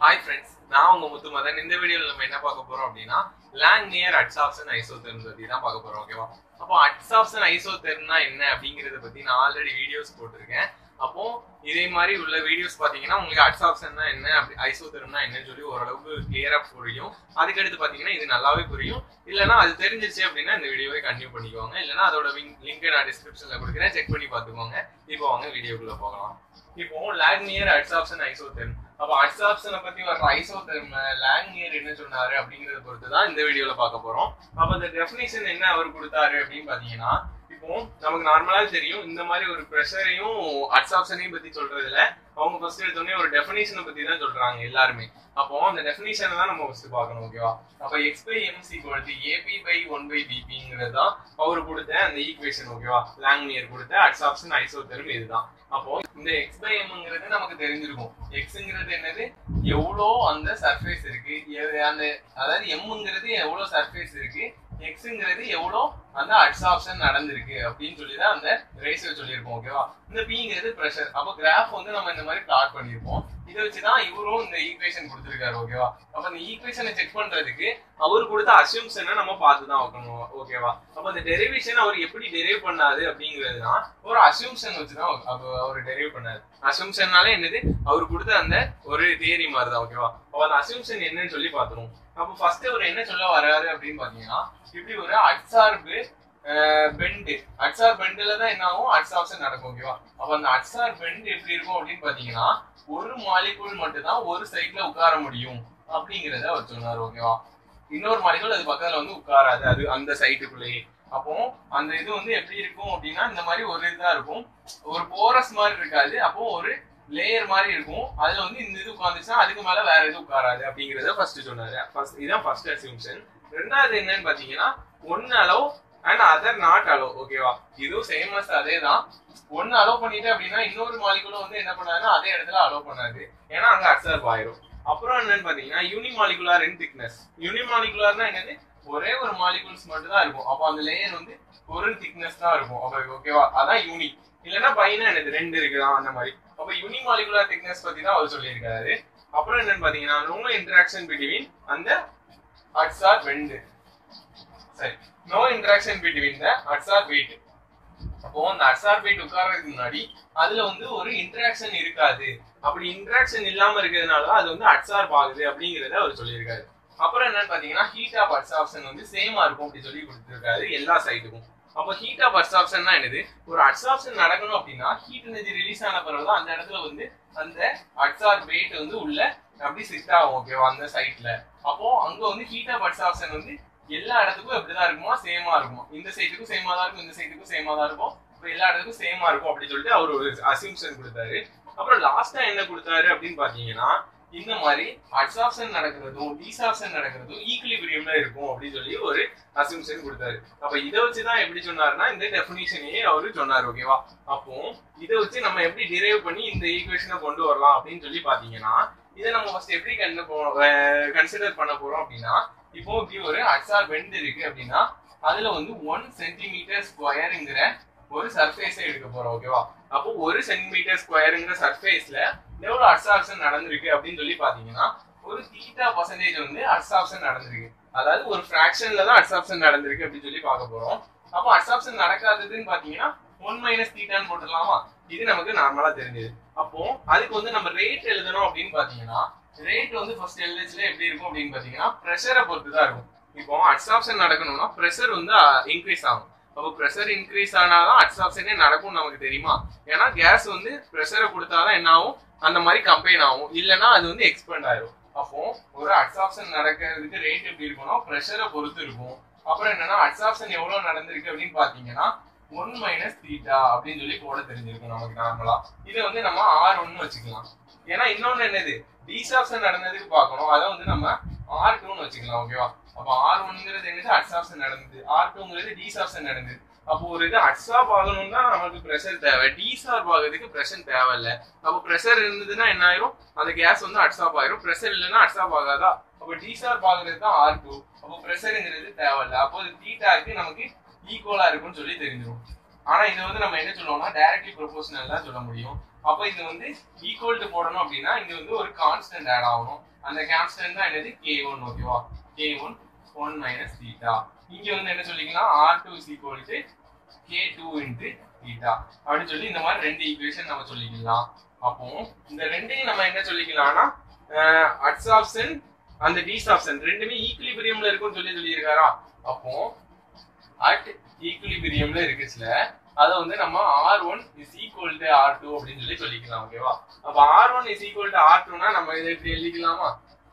hi friends நான் உங்க முத்துமதன் இந்த வீடியோல நம்ம என்ன பார்க்க போறோம் அப்படின்னா லேங் நியர் அட்சாப்ஷன் ஐசோதெர்ம் பத்தி தான் பார்க்க போறோம் ஓகேவா அப்போ அட்சாப்ஷன் ஐசோதெர்ம்னா என்ன அப்படிங்கறத பத்தி நான் ஆல்ரெடி வீடியோஸ் போட்டிருக்கேன் அப்போ இதே மாதிரி உள்ள வீடியோஸ் பாத்தீங்கன்னா உங்களுக்கு அட்சாப்ஷன்னா என்ன அப்படி ஐசோதெர்ம்னா என்னன்னு சொல்லி ஓரளவுக்கு கிளியரா புரியும் அதுக்கடுத்து பாத்தீங்கன்னா இது நல்லாவே புரியும் இல்லைன்னா அது தெரிஞ்சிருச்சு அப்படின்னா இந்த வீடியோவை கண்டினியூ பண்ணிக்கோங்க இல்லைன்னா அதோட லிங்க் நான் டிஸ்கிரிப்ஷன்ல கொடுக்குறேன் செக் பண்ணி பார்த்துக்கோங்க இப்போ வாங்க வீடியோக்குள்ள போகலாம் இப்போ லாக்னியர் அட்சாப்ஷன் ஐசோதெர்ம் அப்ப அட்சாப்ஷனை பத்தி வர்ற ஐசோதெர்ம் லாக்னியர் என்ன சொன்னாரு அப்படிங்கறத பொறுத்து தான் இந்த வீடியோல பார்க்க போறோம் அப்ப அந்த டெஃபினேஷன் என்ன அவர் கொடுத்தாரு அப்படின்னு பாத்தீங்கன்னா இப்போ நமக்கு நார்மலா தெரியும் இந்த மாதிரி ஒரு ப்ரெஷரையும் அட்சாப்ஷனையும் பத்தி சொல்றதுல அவங்க ஃபர்ஸ்ட் எடுத்தோடனே ஒரு டெஃபினேஷனை பத்தி தான் சொல்றாங்க எல்லாருமே அப்போ அந்த டெஃபினேஷனை தான் நம்ம ஃபர்ஸ்ட் பார்க்கணும் ஓகேவா அப்ப X by M's equal to AB by one by பிபிங்கிறது தான் அவர் கொடுத்த அந்த ஈக்குவேஷன் ஓகேவா லாங்னியர் கொடுத்த அட்சாப்ஷன் ஐசோதெர்ம் இதுதான் அப்போ இந்த எக்ஸ் பை எம்ங்கிறது நமக்கு தெரிஞ்சிருக்கும் எக்ஸ்ங்கிறது என்னது எவ்வளோ அந்த சர்ஃபேஸ் இருக்கு எ- அந்த அதாவது எம்ங்கிறது எவ்வளோ சர்ஃபேஸ் இருக்கு எக்ஸ்ங்கிறது எவ்வளோ அந்த அட்சாப்ஷன் நடந்திருக்கு அப்படின்னு சொல்லி தான் அந்த ரேஷியோ சொல்லியிருப்போம் ஓகேவா இந்த பிங்கிறது ப்ரெஷர் அப்போ கிராஃப் வந்து நம்ம இந்த மாதிரி பிளாட் பண்ணியிருப்போம் இதை வச்சு தான் இவரும் இந்த ஈக்குவேஷன் கொடுத்துருக்காரு ஓகேவா அப்ப இந்த ஈக்குவேஷனை செக் பண்றதுக்கு அவர் கொடுத்த அசியூம்ஷனை நம்ம பார்த்து தான் வைக்கணும் ஓகேவா அப்ப அந்த டெரிவேஷன் அவர் எப்படி டெரைவ் பண்ணாது அப்படிங்கிறது தான் ஒரு அசியூம்ஷன் வச்சு தான் அவர் அவர் டெரைவ் பண்ணாரு அசியூம்ஷன்னாலே என்னது அவர் கொடுத்த அந்த ஒரு தியரி மாதிரி தான் ஓகேவா அப்ப அந்த அசியூம்ஷன் என்னன்னு சொல்லி பார்த்துருவோம் அப்ப ஃபர்ஸ்ட் அவர் என்ன சொல்ல வர்றாரு அப்படின்னு பாத்தீங்கன்னா இப்படி ஒரு அட்சார்பு பெண்டு அட்சார் பெண்டுல தான் என்ன ஆகும் அட்சாப்ஷன் நடக்கும் ஓகேவா அப்ப அந்த அட்சார் பெண்ட் எப்படி இருக்கும் அப்படின்னு பாத்தீங்கன்னா ஒரு மாலிகூல் மட்டும் தான் ஒரு சைட்ல உட்கார முடியும் அப்படிங்கறத அவர் சொன்னார் ஓகேவா இன்னொரு மாலிகூல் அது பக்கத்துல வந்து உட்காராது அது அந்த சைட்டுக்குள்ளேயே அப்போ அந்த இது வந்து எப்படி இருக்கும் அப்படின்னா இந்த மாதிரி ஒரு இதுதான் இருக்கும் ஒரு போரஸ் மாதிரி இருக்காது அப்போ ஒரு லேயர் மாதிரி இருக்கும் அதுல வந்து இந்த இது உட்காந்துச்சுன்னா அதுக்கு மேல வேற எதுவும் உட்காராது அப்படிங்கறத ஃபர்ஸ்ட் சொன்னாரு ஃபர்ஸ்ட் இதான் ஃபர்ஸ்ட் அசியூம்ஷன் ரெண்டாவது என்னன்னு பாத்தீங்கன்னா ஒன்னு அளவு அண்ட் அதர் நாட் அலோ ஓகேவா இதுவும் சேமஸ் அதே தான் ஒன்னு அலோ பண்ணிட்டு அப்படின்னா இன்னொரு மாலிகுலும் வந்து என்ன பண்ணாதுன்னா அதே இடத்துல அலோ பண்ணாது ஏன்னா அங்க அப்சர்வ் ஆயிரும் அப்புறம் என்னன்னு பாத்தீங்கன்னா யூனிமாலிகுலார் இன் திக்னஸ் யூனிமாலிகுலார்னா என்னது ஒரே ஒரு மாலிகுல்ஸ் மட்டும் தான் இருக்கும் அப்போ அந்த லேயர் வந்து ஒரு திக்னஸ் தான் இருக்கும் அப்ப ஓகேவா அதான் யூனி இல்லைன்னா பையனா என்னது ரெண்டு இருக்குதான் அந்த மாதிரி அப்ப யூனிமாலிகுலார் திக்னஸ் பத்தி தான் அவர் சொல்லியிருக்காரு அப்புறம் என்னன்னு பாத்தீங்கன்னா நோ இன்டராக்ஷன் பிட்வீன் அந்த அட்ஸார் ரெண்டு சரி no interaction between the adsorber wait அப்போ அந்த அட்ஸார் வெயிட் உட்கார்றதுக்கு முன்னாடி அதுல வந்து ஒரு இன்டராக்ஷன் இருக்காது அப்படி இன்டராக்ஷன் இல்லாம இருக்கிறதுனால தான் அது வந்து அட்சார்ப் ஆகுது அப்படிங்கறத அவர் சொல்லியிருக்காரு அப்புறம் என்னன்னு பாத்தீங்கன்னா ஹீட் ஆஃப் அட்சாப்ஷன் வந்து சேமா இருக்கும் அப்படி சொல்லி கொடுத்துருக்காரு எல்லா சைட்டுக்கும் அப்போ ஹீட் ஆஃப் அட்சாப்ஷன்னா என்னது ஒரு அட்சாப்ஷன் நடக்கணும் அப்படின்னா ஹீட் எனர்ஜி ரிலீஸ் ஆன பிறகுதான் அந்த இடத்துல வந்து அந்த அட்சார் வெயிட் வந்து உள்ள அப்படி சிட் ஆகும் ஓகேவா அந்த சைட்ல அப்போ அங்க வந்து ஹீட் ஆஃப் அட்சாப்ஷன் வந்து எல்லா இடத்துக்கும் எப்படிதான் இருக்குமா சேமா இருக்கும் இந்த சைட்டுக்கும் சேமா தான் இருக்கும் இந்த சைட்டுக்கும் சேமா தான் இருக்கும் இப்போ எல்லா இடத்துக்கும் சேமா இருக்கும் அப்படின்னு சொல்லிட்டு அவர் ஒரு அசியூம்ஷன் கொடுத்தாரு அப்புறம் லாஸ்டா என்ன கொடுத்தாரு அப்படின்னு பாத்தீங்கன்னா இந்த மாதிரி அட்சாப்ஷன் நடக்கிறதும் டீசாப்ஷன் நடக்கிறதும் ஈக்குலிபிரியம்ல இருக்கும் அப்படின்னு சொல்லி ஒரு அசியூம்ஷன் கொடுத்தாரு அப்ப இதை வச்சுதான் எப்படி சொன்னாருன்னா இந்த டெபினிஷனையே அவரு சொன்னாரு ஓகேவா அப்போ இதை வச்சு நம்ம எப்படி டிரைவ் பண்ணி இந்த ஈக்குவேஷனை கொண்டு வரலாம் அப்படின்னு சொல்லி பாத்தீங்கன்னா இதை நம்ம ஃபர்ஸ்ட் எப்படி கண்டு கன்சிடர் பண்ண போறோம் அப்படின்னா இப்போ இப்படி ஒரு அட்சார் பெண்ட் இருக்கு அப்படின்னா அதுல வந்து ஒன் சென்டிமீட்டர் ஸ்கொயருங்கிற ஒரு சர்ஃபேஸை எடுக்க போறோம் ஓகேவா அப்போ ஒரு சென்டிமீட்டர் ஸ்கொயருங்கிற சர்ஃபேஸ்ல எவ்வளவு அட்சாப்ஷன் நடந்திருக்கு அப்படின்னு சொல்லி பாத்தீங்கன்னா ஒரு தீட்டா பர்சன்டேஜ் வந்து அட்சாப்ஷன் நடந்திருக்கு அதாவது ஒரு ஃபிராக்ஷன்ல தான் அட்சாப்ஷன் நடந்திருக்கு அப்படின்னு சொல்லி பார்க்க போறோம் அப்போ அட்சாப்ஷன் நடக்காததுன்னு பாத்தீங்கன்னா ஒன் மைனஸ் தீட்டான்னு போட்டுடலாமா இது நமக்கு நார்மலா தெரிஞ்சது அப்போ அதுக்கு வந்து நம்ம ரேட் எழுதணும் அப்படின்னு பாத்தீங்கன்னா ரேட் வந்து ஃபர்ஸ்ட் எல்ஹெச்ல எப்படி இருக்கும் அப்படின்னு பாத்தீங்கன்னா ப்ரெஷரை பொறுத்து தான் இருக்கும் இப்போ அட்சாப்ஷன் நடக்கணும்னா ப்ரெஷர் வந்து இன்க்ரீஸ் ஆகும் அப்போ ப்ரெஷர் இன்க்ரீஸ் ஆனாதான் அட்சாப்ஷனே நடக்கும் நமக்கு தெரியுமா ஏன்னா கேஸ் வந்து ப்ரெஷரை கொடுத்தாதான் என்ன ஆகும் அந்த மாதிரி கம்பைன் ஆகும் இல்லைன்னா அது வந்து எக்ஸ்பெண்ட் ஆயிரும் அப்போ ஒரு அட்சாப்ஷன் நடக்கிறதுக்கு ரேட் எப்படி இருக்கும்னா ப்ரெஷரை பொறுத்து இருக்கும் அப்புறம் என்னன்னா அட்சாப்ஷன் எவ்வளவு நடந்திருக்கு அப்படின்னு பாத்தீங்கன்னா ஒன் மைனஸ் தீட்டா அப்படின்னு சொல்லி போட தெரிஞ்சிருக்கும் நமக்கு நார்மலா இதை வந்து நம்ம ஆர் ஒன்னு வச்சுக்கலாம் ஏன்னா இன்னொன்னு என்னது டீசாப்ஷன் நடந்ததுக்கு பார்க்கணும் அதை வந்து நம்ம ஆர் டூன்னு வச்சுக்கலாம் ஓகேவா அப்ப ஆர் ஒன்ங்கிறது என்னது அட்சாப்ஷன் நடந்தது ஆர் டூங்கிறது டீசாப்ஷன் நடந்தது அப்போ ஒரு இது அட்சாப் ஆகணும்னா நமக்கு ப்ரெஷர் தேவை டீசார்ப் ஆகிறதுக்கு ப்ரெஷர் தேவையில்ல அப்போ ப்ரெஷர் இருந்ததுன்னா என்ன ஆயிரும் அந்த கேஸ் வந்து அட்சாப் ஆயிரும் ப்ரெஷர் இல்லைன்னா அட்சாப் ஆகாதா அப்போ டீசார்ப் ஆகுறது தான் ஆர் டூ அப்போ ப்ரெஷருங்கிறது தேவையில்ல அப்போ இது தீட்டாக்கு நமக்கு ஈக்குவலா இருக்கும்னு சொல்லி தெரிஞ்சிடும் ஆனா இது வந்து நம்ம என்ன சொல்லுவோம்னா டைரக்ட்லி ப்ரொபோஷனல் தான் சொல்ல முடியும் அப்போ இது வந்து ஈக்குவல் டு போடணும் அப்படின்னா இங்க வந்து ஒரு கான்ஸ்டன்ட் ஆட் ஆகணும் அந்த கான்ஸ்டன்ட் தான் என்னது கே ஒன் ஓகேவா K one one minus theta இங்க வந்து என்ன சொல்லிக்கலாம் R two is equal to K two into theta அப்படின்னு சொல்லி இந்த மாதிரி ரெண்டு ஈக்குவேஷன் நம்ம சொல்லிக்கலாம் அப்போ இந்த ரெண்டையும் நம்ம என்ன சொல்லிக்கலாம்னா அட்சாப்ஷன் அந்த டிசாப்ஷன் ரெண்டுமே ஈக்குலிபிரியம்ல இருக்கும்னு சொல்லி சொல்லியிருக்காரா அப்போ அட் ஈக்குலிபிரியம்ல இருக்குச்சுல அதை வந்து நம்ம R one is equal to R two அப்படின்னு சொல்லி சொல்லிக்கலாம் ஓகேவா அப்ப R one is equal to R டூனா நம்ம இதை எப்படி எழுதிக்கலாமா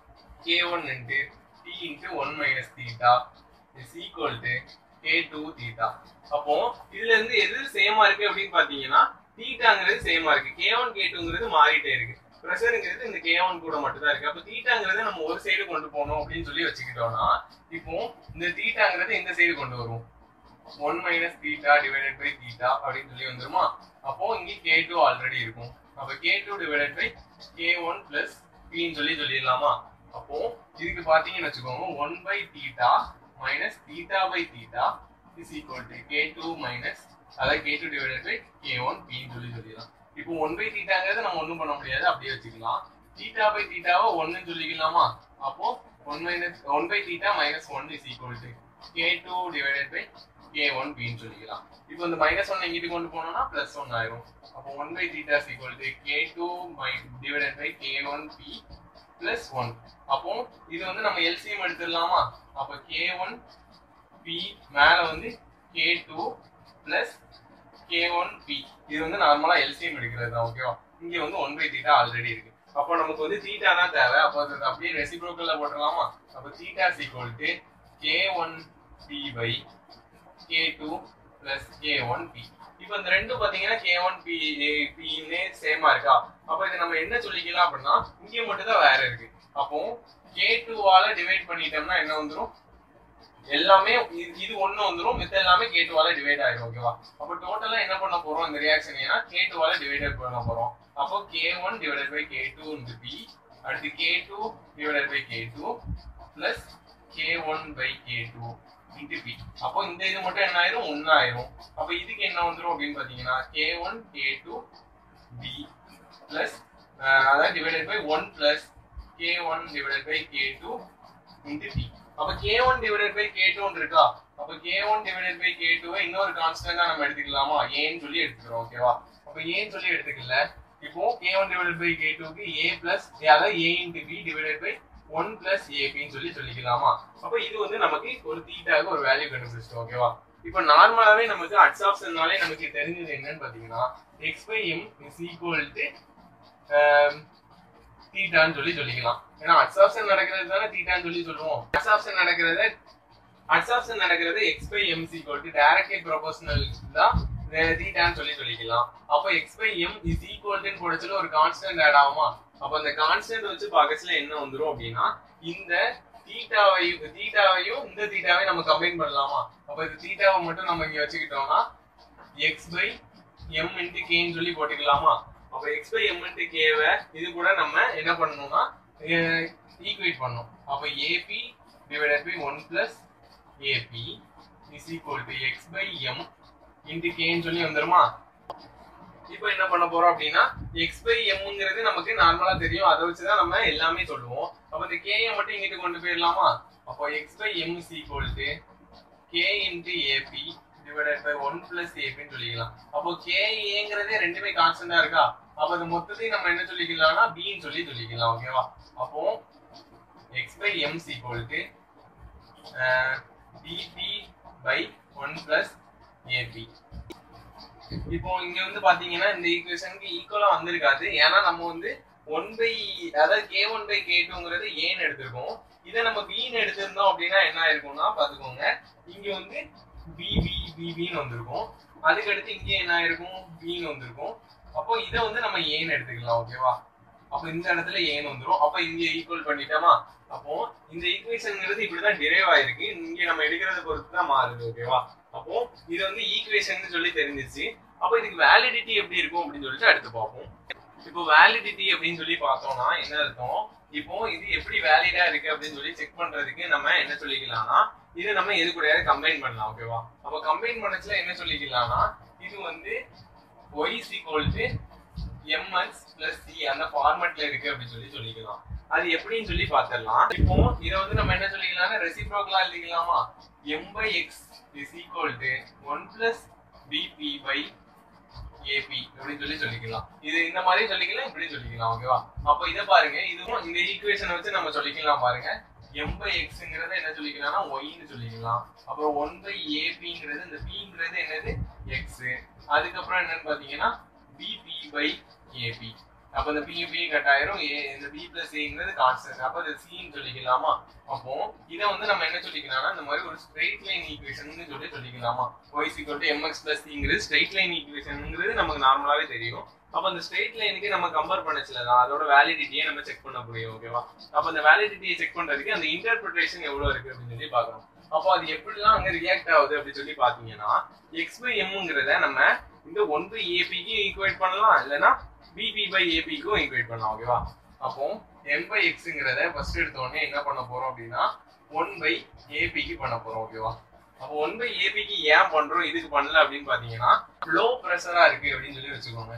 K one into T into one minus theta is equal to K two theta அப்போ இதுல இருந்து எது சேமா இருக்கு அப்படின்னு பாத்தீங்கன்னா தீட்டாங்கிறது சேமா இருக்கு கே ஒன் கே டூங்கிறது மாறிட்டே இருக்கு ப்ரெஷருங்கிறது இந்த கே ஒன் கூட மட்டும் தான் இருக்கு அப்ப தீட்டாங்கிறது நம்ம ஒரு சைடு கொண்டு போகணும் அப்படின்னு சொல்லி வச்சுக்கிட்டோம்னா இப்போ இந்த தீட்டாங்கிறது இந்த சைடு கொண்டு வருவோம் one minus theta divided by theta அப்படின்னு சொல்லி வந்துருமா அப்போ இங்க கே டூ ஆல்ரெடி இருக்கும் அப்ப K two divided by K one plus பின்னு சொல்லி சொல்லிடலாமா அப்போ இதுக்கு பாத்தீங்கன்னு வச்சுக்கோங்க one by theta minus theta by theta is equal to K two minus அதாவது K two divided by K one பின்னு சொல்லி சொல்லிடலாம் இப்போ ஒன் பை தீட்டாங்கிறத நம்ம ஒன்றும் பண்ண முடியாது அப்படியே வச்சுக்கலாம் தீட்டா பை தீட்டாவை ஒன்னு சொல்லிக்கலாமா அப்போ one minus one by theta minus one is equal to K two divided by K one பின்னு சொல்லிக்கலாம் இப்போ இந்த மைனஸ் ஒன் இங்கிட்டு கொண்டு போனோம்னா பிளஸ் ஒன் ஆயிரும் அப்போ one by theta is equal to K two my divided by K one P plus one அப்போ இது வந்து நம்ம எல்சிஎம் எடுத்துடலாமா அப்போ கே ஒன் பி மேல வந்து K two plus K one P இது வந்து நார்மலா எல்சிஎம் எடுக்கிறது தான் ஓகேவா இங்க வந்து ஒன் பை தீட்டா ஆல்ரெடி இருக்கு அப்போ நமக்கு வந்து தீட்டா தான் தேவை அப்போ அது அப்படியே ரெசிப்ரோக்கல்ல போட்டுடலாமா அப்போ theta is equal to K one P by K two plus K one P இப்போ இந்த ரெண்டும் பாத்தீங்கன்னா கே ஒன் பி பின்னே சேமா இருக்கா அப்போ இதை நம்ம என்ன சொல்லிக்கலாம் அப்படின்னா இங்க மட்டும் தான் வேற இருக்கு அப்போ கே டூவால டிவைட் பண்ணிட்டோம்னா என்ன வந்துரும் எல்லாமே இது- இது ஒண்ணு வந்துரும் மித்த எல்லாமே கே டூவால டிவைட் ஆயிரும் ஓகேவா அப்போ டோட்டலா என்ன பண்ண போறோம் இந்த ரியாக்ஷன் ஏன்னா கே டூவால டிவைடட் பண்ண போறோம் அப்போ K one divided by K two into P அடுத்து K two divided by K two plus K one by K two into P அப்போ இந்த இது மட்டும் என்ன ஆயிரும் ஒன்னு ஆயிரும் அப்போ இதுக்கு என்ன வந்துரும் அப்படின்னு பாத்தீங்கன்னா K one K two P plus அதாவது divided by one plus K one divided by K two into P அப்ப K one divided by K two இருக்கா அப்ப K one divided by K டூவை இன்னொரு கான்ஸ்டன்டா நம்ம எடுத்துக்கலாமா ஏன்னு சொல்லி எடுத்துக்கிறோம் ஓகேவா அப்ப ஏன்னு சொல்லி எடுத்துக்கல இப்போ K one divided by K டூக்கு ஏ பிளஸ் அதாவது A into P divided by one plus ஏபின்னு சொல்லி சொல்லிக்கலாமா அப்ப இது வந்து நமக்கு ஒரு தீட்டாக ஒரு வேல்யூ கண்டுபிடிச்சிட்டோம் ஓகேவா இப்போ நார்மலாவே நமக்கு அட்சாப்ஷன்னாலே நமக்கு தெரிஞ்சது என்னன்னு பாத்தீங்கன்னா X by M is equal to தீட்டான்னு சொல்லி சொல்லிக்கலாம் ஏன்னா அட்சாப்ஷன் நடக்கிறது தானே தீட்டான்னு சொல்லி சொல்லுவோம் அட்சாப்ஷன் நடக்கிறது அட்சாப்ஷன் நடக்கிறது X by M equal to directly proportional தான் தீட்டான்னு சொல்லி சொல்லிக்கலாம் அப்போ X by M is equal to போடச்சுல ஒரு கான்ஸ்டன்ட் ஆட் ஆகுமா அப்போ அந்த கான்ஸ்டன்ட் வச்சு பார்க்கச்சுல என்ன வந்துரும் அப்படின்னா இந்த தீட்டாவையும் தீட்டாவையும் இந்த தீட்டாவையும் நம்ம கம்பைன் பண்ணலாமா அப்போ இந்த தீட்டாவை மட்டும் நம்ம இங்க வச்சுக்கிட்டோம்னா எக்ஸ் பை எம் இன்ட்டு கேன்னு சொல்லி போட்டுக்கலாமா அப்போ எக்ஸ் பை எம் இன்ட்டு கேவை இது கூட நம்ம என்ன பண்ணணும்னா ஈக்குவேட் பண்ணணும் அப்போ AB divided by one plus AB is equal to X by M into கேன்னு சொல்லி வந்துருமா இப்போ என்ன பண்ண போறோம் அப்படின்னா எக்ஸ் பை எம்ங்கிறது நமக்கு நார்மலா தெரியும் அதை வச்சுதான் நம்ம எல்லாமே சொல்லுவோம் அப்ப இந்த கேயை மட்டும் இங்கிட்டு கொண்டு போயிடலாமா அப்போ X by M is equal to K into AB divided by one plus ஏபின்னு சொல்லிக்கலாம் அப்போ கே ஏங்கிறதே ரெண்டுமே கான்ஸ்டன்டா இருக்கா அப்ப அது மொத்தத்தையும் நம்ம என்ன சொல்லிக்கலாம்னா பின்னு சொல்லி சொல்லிக்கலாம் ஓகேவா அப்போ X by M equal to DP by one plus AB இப்போ இங்க வந்து பாத்தீங்கன்னா இந்த ஈக்குவேஷனுக்கு ஈக்குவலா வந்திருக்காது ஏன்னா நம்ம வந்து ஒன் பை அதாவது கே ஒன் பை கே டூங்கிறது ஏன்னு எடுத்திருக்கோம் இதை நம்ம பின்னு எடுத்திருந்தோம் அப்படின்னா என்ன ஆயிருக்கும்னா பாத்துக்கோங்க இங்க வந்து பிபி பிபின்னு வந்திருக்கும் அதுக்கு அடுத்து இங்க என்ன ஆயிருக்கும் பின்னு வந்திருக்கும் அப்போ இதை வந்து நம்ம ஏன்னு எடுத்துக்கலாம் ஓகேவா அப்போ இந்த இடத்துல ஏன்னு வந்துரும் அப்போ இங்க ஈக்குவல் பண்ணிட்டோமா அப்போ இந்த ஈக்குவேஷன்ங்கிறது இப்படிதான் டிரைவ் ஆயிருக்கு இங்க நம்ம எடுக்கிறத பொறுத்து தான் மாறுது ஓகேவா அப்போ இது வந்து ஈக்குவேஷன் சொல்லி தெரிஞ்சிச்சு அப்போ இதுக்கு வேலிடிட்டி எப்படி இருக்கும் அப்படின்னு சொல்லிட்டு அடுத்து பார்ப்போம் இப்போ வேலிடிட்டி அப்படின்னு சொல்லி பார்த்தோம்னா என்ன அர்த்தம் இப்போ இது எப்படி வேலிடா இருக்கு அப்படின்னு சொல்லி செக் பண்றதுக்கு நம்ம என்ன சொல்லிக்கலாம்னா இது நம்ம எது கூடயாவது கம்பைன் பண்ணலாம் ஓகேவா அப்போ கம்பைன் பண்ணச்சுல என்ன சொல்லிக்கலாம்னா இது வந்து Y equal to MS plus C அந்த ஃபார்மேட்ல இருக்கு அப்படின்னு சொல்லி சொல்லிக்கலாம் அது எப்படின்னு சொல்லி பாத்திரலாம் இப்போ இதை வந்து நம்ம என்ன சொல்லிக்கலாம்னா ரெசிப்ரோக்கலா எழுதிக்கலாமா M by X is equal to one plus BP by AB அப்படின்னு சொல்லி சொல்லிக்கலாம் இது இந்த மாதிரி சொல்லிக்கலாம் இப்படி சொல்லிக்கலாம் ஓகேவா அப்போ இதை பாருங்க இதுவும் இந்த ஈக்குவேஷனை வச்சு நம்ம சொல்லிக்கலாம் பாருங்க எம் பை எக்ஸ்ங்கிறத என்ன சொல்லிக்கலாம்னா ஒய்னு சொல்லிக்கலாம் அப்புறம் ஒன் பை ஏபிங்கிறது இந்த பிங்கிறது என்னது எக்ஸ் அதுக்கப்புறம் என்னன்னு பாத்தீங்கன்னா பிபி பை ஏபி அப்ப இந்த பி பி கட் ஆயிரும் ஏ இந்த பி பிளஸ் ஏங்கிறது கான்ஸ்டன்ட் அப்ப இது சின்னு சொல்லிக்கலாமா அப்போ இதை வந்து நம்ம என்ன சொல்லிக்கலாம்னா இந்த மாதிரி ஒரு ஸ்ட்ரெயிட் லைன் ஈக்குவேஷன் சொல்லி சொல்லிக்கலாமா Y equal to MX plus சிங்கிறது ஸ்ட்ரெயிட் லைன் ஈக்குவேஷன்ங்கிறது நமக்கு நார்மலாவே தெரியும் அப்ப அந்த ஸ்ட்ரெயிட் லைனுக்கு நம்ம கம்பேர் பண்ணச்சுல அதோட வேலிடிட்டியை நம்ம செக் பண்ண முடியும் ஓகேவா அப்ப அந்த வேலிடிட்டியை செக் பண்றதுக்கு அந்த இன்டர்பிரிட்டேஷன் எவ்வளவு இருக்கு அப்படின்னு சொல்லி பார்க்கணும் அப்போ அது எப்படிலாம் அங்க ரியாக்ட் ஆகுது அப்படின்னு சொல்லி பாத்தீங்கன்னா எக்ஸ் பை எம்ங்கிறத நம்ம இந்த ஒன் பை ஏபிக்கு ஈக்குவேட் பண்ணலாம் இல்லைன்னா பிபி பை ஏபிக்கும் ஈக்குவேட் பண்ணலாம் ஓகேவா அப்போ எம் பை எக்ஸுங்கிறத ஃபர்ஸ்ட் எடுத்த உடனே என்ன பண்ண போறோம் அப்படின்னா ஒன் பை ஏபிக்கு பண்ண போறோம் ஓகேவா அப்போ ஒன் பை ஏபிக்கு ஏன் பண்றோம் இதுக்கு பண்ணல அப்படின்னு பாத்தீங்கன்னா லோ ப்ரெஷரா இருக்கு அப்படின்னு சொல்லி வச்சுக்கோங்க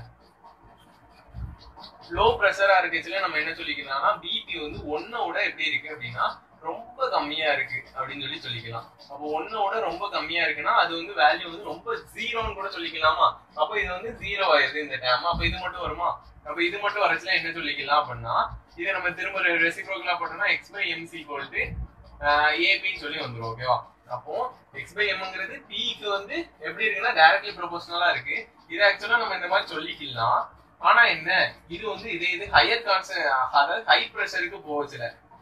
லோ ப்ரெஷரா இருக்குச்சுல நம்ம என்ன சொல்லிக்கலாம்னா பிபி வந்து ஒன்னோட எப்படி இருக்கு அப்படின்னா ரொம்ப கம்மியா இருக்கு அப்படின்னு சொல்லி சொல்லிக்கலாம் அப்போ ஒன்னோட ரொம்ப கம்மியா இருக்குன்னா அது வந்து வேல்யூ வந்து ரொம்ப ஜீரோன்னு கூட சொல்லிக்கலாமா அப்போ இது வந்து ஜீரோ ஆயிருது இந்த டேம் அப்போ இது மட்டும் வருமா அப்போ இது மட்டும் வரச்சுல என்ன சொல்லிக்கலாம் அப்படின்னா இதை நம்ம திரும்ப ரெசிப்ரோக்கலா போட்டோம்னா எக்ஸ் பை எம்சி கோல்ட்டு ஏபின்னு சொல்லி வந்துடும் ஓகேவா அப்போ எக்ஸ் பை எம்ங்கிறது பிக்கு வந்து எப்படி இருக்குன்னா டைரக்ட்லி ப்ரொபோஷனலா இருக்கு இது ஆக்சுவலா நம்ம இந்த மாதிரி சொல்லிக்கலாம் ஆனா என்ன இது வந்து இது இது ஹையர் கான்சன் அதாவது ஹை ப்ரெஷருக்கு போகச்சுல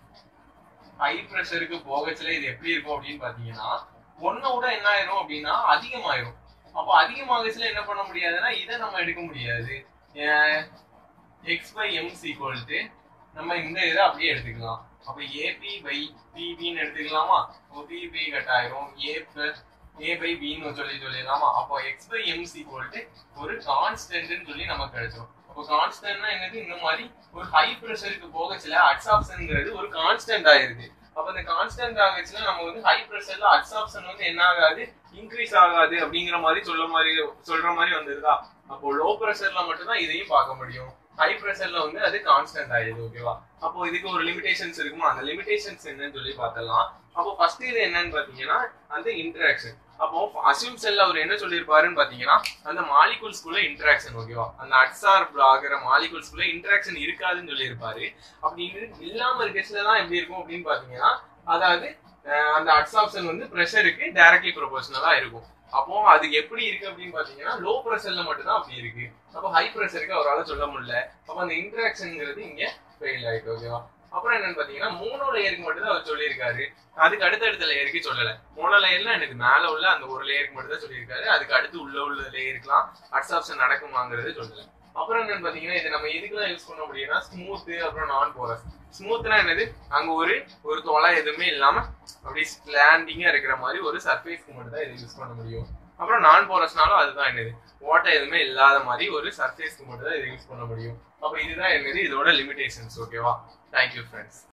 ஹை ப்ரெஷருக்கு போகச்சுல இது எப்படி இருக்கும் அப்படின்னு பாத்தீங்கன்னா ஒன்ன விட என்ன ஆயிரும் அப்படின்னா அதிகமாயிரும் அப்போ அதிகமாகச்சுல என்ன பண்ண முடியாதுன்னா இதை நம்ம எடுக்க முடியாது எக்ஸ் பை எம் சீக்வல்ட்டு நம்ம இந்த இதை அப்படியே எடுத்துக்கலாம் அப்ப ஏபி பை பிபின்னு எடுத்துக்கலாமா அப்போ பிபி கட் ஆயிரும் ஏ பிளஸ் ஏ பை பின்னு சொல்லி சொல்லிடலாமா அப்போ எக்ஸ் பை எம் சீக்வல்ட்டு ஒரு கான்ஸ்டன்ட்னு சொல்லி நமக்கு கிடைச்சிரும் அப்போ கான்ஸ்டன்ட்னா என்னது இந்த மாதிரி ஒரு ஹை ப்ரெஷருக்கு போகச்சுல அட்சாப்ஷன்ங்கிறது ஒரு கான்ஸ்டன்ட் ஆயிருது அப்ப இந்த கான்ஸ்டன்ட் ஆகச்சுல நம்ம வந்து ஹை ப்ரெஷர்ல அட்சாப்ஷன் வந்து என்ன ஆகாது இன்க்ரீஸ் ஆகாது அப்படிங்கிற மாதிரி சொல்ல மாதிரி சொல்ற மாதிரி வந்திருதா அப்போ லோ ப்ரெஷர்ல மட்டும்தான் இதையும் பார்க்க முடியும் ஹை ப்ரெஷர்ல வந்து அது கான்ஸ்டன்ட் ஆயிடுது ஓகேவா அப்போ இதுக்கு ஒரு லிமிடேஷன்ஸ் இருக்குமா அந்த லிமிடேஷன்ஸ் என்னன்னு சொல்லி பார்த்தலாம் அப்போ ஃபர்ஸ்ட் இது என்னன்னு பாத்தீங்கன்னா அந்த இன்டராக்ஷன் அப்போ அசியூம் செல்ல அவர் என்ன சொல்லியிருப்பாருன்னு பாத்தீங்கன்னா அந்த மாலிகூல்ஸ்குள்ள இன்டராக்ஷன் ஓகேவா அந்த அட்சார்ப் ஆகிற மாலிகூல்ஸ்குள்ள இன்டராக்ஷன் இருக்காதுன்னு சொல்லியிருப்பாரு அப்படி இல்லாம இருக்கச்சுல தான் எப்படி இருக்கும் அப்படின்னு பாத்தீங்கன்னா அதாவது அந்த அட்சாப்ஷன் வந்து ப்ரெஷருக்கு டைரக்ட்லி ப்ரொபோஷனலா இருக்கும் அப்போ அது எப்படி இருக்கு அப்படின்னு பாத்தீங்கன்னா லோ ப்ரெஷர்ல மட்டும்தான் அப்படி இருக்கு அப்போ ஹை ப்ரெஷருக்கு அவரால் சொல்ல முடியல அப்போ அந்த இன்டராக்ஷன்ங்கிறது இங்க ஃபெயில் ஆயிட்டு ஓகேவா அப்புறம் என்னன்னு பாத்தீங்கன்னா மூணோ லேயருக்கு மட்டும் தான் அவர் சொல்லியிருக்காரு அதுக்கு அடுத்தடுத்த லேயருக்கு சொல்லல மூணோ லேயர்ல எனக்கு மேல உள்ள அந்த ஒரு லேயருக்கு மட்டும் தான் சொல்லியிருக்காரு அதுக்கு அடுத்து உள்ள உள்ள லேயருக்குலாம் அட்சாப்ஷன் நடக்குமாங்கிறது சொல்லல அப்புறம் என்னன்னு பாத்தீங்கன்னா இதை நம்ம எதுக்கெல்லாம் யூஸ் பண்ண முடியும்னா ஸ்மூத் அப்புறம் நான் போரஸ் ஸ்மூத்னா என்னது அங்க ஒரு ஒரு தொலை எதுவுமே இல்லாம அப்படி ஸ்லாண்டிங்கா இருக்கிற மாதிரி ஒரு சர்ஃபேஸ்க்கு மட்டும் தான் இதை யூஸ் பண்ண முடியும் அப்புறம் நான் போரஸ்னாலும் அதுதான் என்னது ஓட்டை எதுவுமே இல்லாத மாதிரி ஒரு சர்ஃபேஸ்க்கு மட்டும் தான் இதை யூஸ் பண்ண முடியும் அப்போ இதுதான் என்னது இதோட லிமிடேஷன்ஸ் ஓகேவா தேங்க்யூ ஃப்ரெண்ட்ஸ்